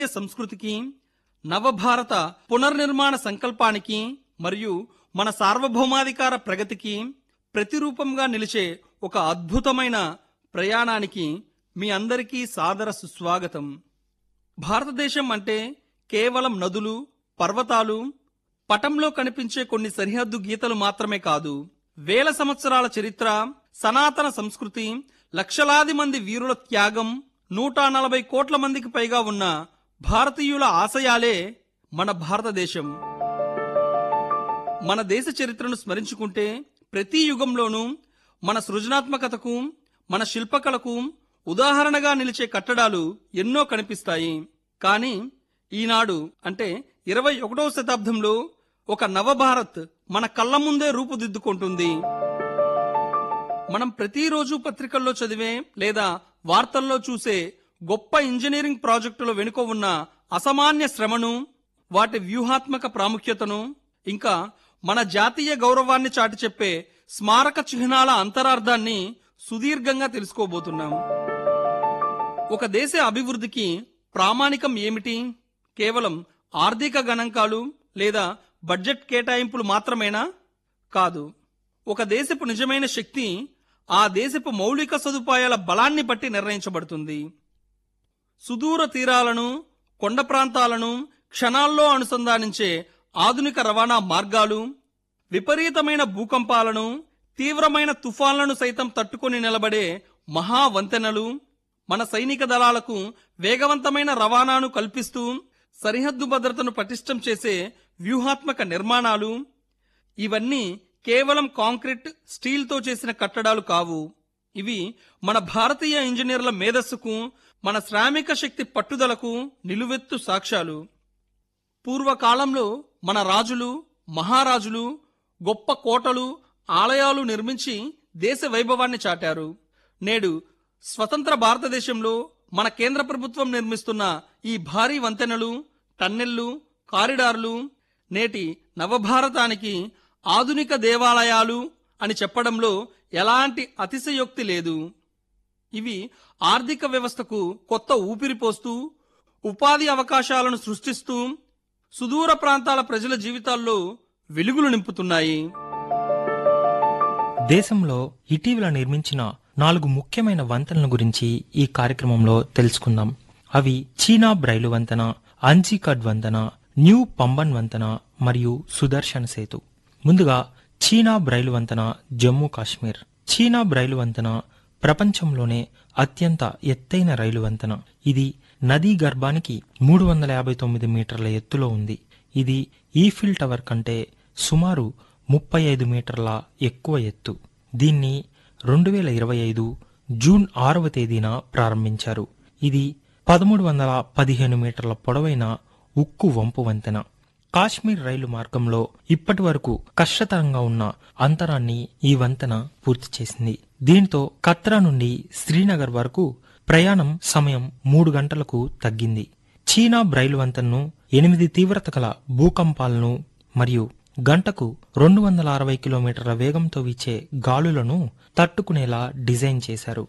సంస్కృతికి నవభారత పునర్నిర్మాణ సంకల్పానికి మరియు మన సార్వభౌమాధికార ప్రగతికి ప్రతిరూపంగా నిలిచే ఒక అద్భుతమైన ప్రయాణానికి మీ అందరికీ సాదర సుస్వాగతం భారతదేశం అంటే కేవలం నదులు పర్వతాలు పటంలో కనిపించే కొన్ని సరిహద్దు గీతలు మాత్రమే కాదు వేల సంవత్సరాల చరిత్ర సనాతన సంస్కృతి లక్షలాది మంది వీరుల త్యాగం నూట నలభై కోట్ల మందికి పైగా ఉన్న భారతీయుల ఆశయాలే మన భారతదేశం మన దేశ చరిత్రను స్మరించుకుంటే ప్రతి యుగంలోనూ మన సృజనాత్మకతకు మన శిల్పకళకు ఉదాహరణగా నిలిచే కట్టడాలు ఎన్నో కనిపిస్తాయి కానీ ఈనాడు అంటే ఇరవై ఒకటవ శతాబ్దంలో ఒక నవభారత్ మన కళ్ళ ముందే రూపుదిద్దుకుంటుంది మనం ప్రతిరోజు పత్రికల్లో చదివే లేదా వార్తల్లో చూసే గొప్ప ఇంజనీరింగ్ ప్రాజెక్టుల వెనుక ఉన్న అసామాన్య శ్రమను వాటి వ్యూహాత్మక ప్రాముఖ్యతను ఇంకా మన జాతీయ గౌరవాన్ని చాటి చెప్పే స్మారక చిహ్నాల అంతరార్థాన్ని సుదీర్ఘంగా తెలుసుకోబోతున్నాం ఒక దేశ అభివృద్ధికి ప్రామాణికం ఏమిటి కేవలం ఆర్థిక గణాంకాలు లేదా బడ్జెట్ కేటాయింపులు మాత్రమేనా కాదు ఒక దేశపు నిజమైన శక్తి ఆ దేశపు మౌలిక సదుపాయాల బలాన్ని బట్టి నిర్ణయించబడుతుంది సుదూర తీరాలను కొండ ప్రాంతాలను క్షణాల్లో అనుసంధానించే ఆధునిక రవాణా మార్గాలు విపరీతమైన భూకంపాలను తీవ్రమైన తుఫాన్లను సైతం తట్టుకొని నిలబడే మహా వంతెనలు మన సైనిక దళాలకు వేగవంతమైన రవాణాను కల్పిస్తూ సరిహద్దు భద్రతను పటిష్టం చేసే వ్యూహాత్మక నిర్మాణాలు ఇవన్నీ కేవలం కాంక్రీట్ స్టీల్తో చేసిన కట్టడాలు కావు ఇవి మన భారతీయ ఇంజనీర్ల మేధస్సుకు మన శ్రామిక శక్తి పట్టుదలకు నిలువెత్తు సాక్ష్యాలు పూర్వకాలంలో మన రాజులు మహారాజులు గొప్ప కోటలు ఆలయాలు నిర్మించి దేశ వైభవాన్ని చాటారు నేడు స్వతంత్ర భారతదేశంలో మన కేంద్ర ప్రభుత్వం నిర్మిస్తున్న ఈ భారీ వంతెనలు టన్నెళ్లు కారిడార్లు నేటి నవభారతానికి ఆధునిక దేవాలయాలు అని చెప్పడంలో ఎలాంటి అతిశయోక్తి లేదు ఇవి ఆర్థిక వ్యవస్థకు కొత్త ఊపిరి పోస్తూ ఉపాధి అవకాశాలను సృష్టిస్తూ సుదూర ప్రాంతాల ప్రజల జీవితాల్లో వెలుగులు నింపుతున్నాయి దేశంలో ఇటీవల నిర్మించిన నాలుగు ముఖ్యమైన వంతెనల గురించి ఈ కార్యక్రమంలో తెలుసుకుందాం అవి చీనాబ్ రైలు వంతెన అంజీకడ్ వంతెన న్యూ పంబన్ వంతెన మరియు సుదర్శన్ సేతు ముందుగా చీనాబ్ రైలు వంతెన జమ్మూ కాశ్మీర్ చీనాబ్ రైలు వంతెన ప్రపంచంలోనే అత్యంత ఎత్తైన రైలు వంతెన ఇది నదీ గర్భానికి మూడు వందల యాభై తొమ్మిది మీటర్ల ఎత్తులో ఉంది ఇది ఈఫిల్ టవర్ కంటే సుమారు ముప్పై ఐదు మీటర్ల ఎక్కువ ఎత్తు దీన్ని రెండు వేల ఇరవై ఐదు జూన్ ఆరవ తేదీన ప్రారంభించారు ఇది పదమూడు వందల పదిహేను మీటర్ల పొడవైన ఉక్కు వంపు వంతెన కాశ్మీర్ రైలు మార్గంలో ఇప్పటి వరకు కష్టతరంగా ఉన్న అంతరాన్ని ఈ వంతెన పూర్తి చేసింది దీంతో కత్రా నుండి శ్రీనగర్ వరకు ప్రయాణం సమయం మూడు గంటలకు తగ్గింది చీనా రైలు వంతెనను ఎనిమిది తీవ్రత గల భూకంపాలను మరియు గంటకు రెండు వందల అరవై కిలోమీటర్ల వేగంతో వీచే గాలులను తట్టుకునేలా డిజైన్ చేశారు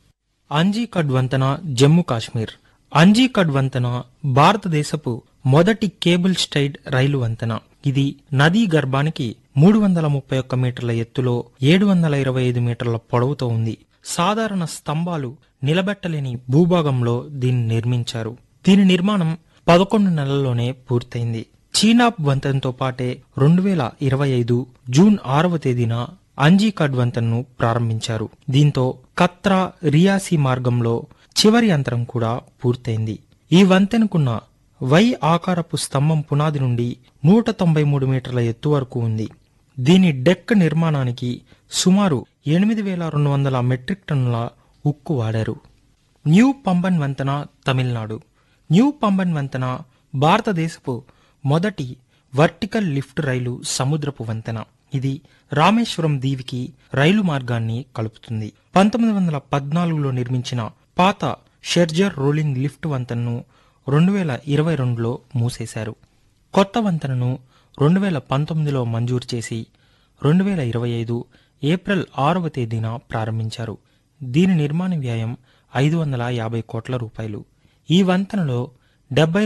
అంజీకడ్ వంతెన జమ్మూ కాశ్మీర్ అంజీకడ్ వంతెన భారతదేశపు మొదటి కేబుల్ స్టైడ్ రైలు వంతెన ఇది నదీ గర్భానికి మూడు వందల ముప్పై ఒక్క మీటర్ల ఎత్తులో ఏడు వందల ఇరవై ఐదు మీటర్ల పొడవుతో ఉంది సాధారణ స్తంభాలు నిలబెట్టలేని భూభాగంలో దీన్ని నిర్మించారు దీని నిర్మాణం పదకొండు నెలల్లోనే పూర్తయింది చీనాబ్ వంతెనతో పాటే రెండు వేల ఇరవై ఐదు జూన్ ఆరవ తేదీన అంజీకడ్ వంతెనను ప్రారంభించారు దీంతో కత్రా రియాసీ మార్గంలో చివరి అంతరం కూడా పూర్తయింది ఈ వంతెనకున్న వై ఆకారపు స్తంభం పునాది నుండి నూట తొంభై మూడు మీటర్ల ఎత్తు వరకు ఉంది దీని డెక్ నిర్మాణానికి సుమారు ఎనిమిది వేల రెండు వందల మెట్రిక్ టన్నుల ఉక్కు వాడారు న్యూ పంబన్ వంతెన తమిళనాడు న్యూ పంబన్ వంతెన భారతదేశపు మొదటి వర్టికల్ లిఫ్ట్ రైలు సముద్రపు వంతెన ఇది రామేశ్వరం దీవికి రైలు మార్గాన్ని కలుపుతుంది పంతొమ్మిది వందల పద్నాలుగులో నిర్మించిన పాత షెర్జర్ రోలింగ్ లిఫ్ట్ వంతెనను రెండు వేల ఇరవై రెండులో మూసేశారు కొత్త వంతెనను రెండు వేల పంతొమ్మిదిలో మంజూరు చేసి రెండు వేల ఇరవై ఐదు ఏప్రిల్ ఆరవ తేదీన ప్రారంభించారు దీని నిర్మాణ వ్యయం ఐదు వందల యాభై కోట్ల రూపాయలు ఈ వంతెనలో డెబ్బై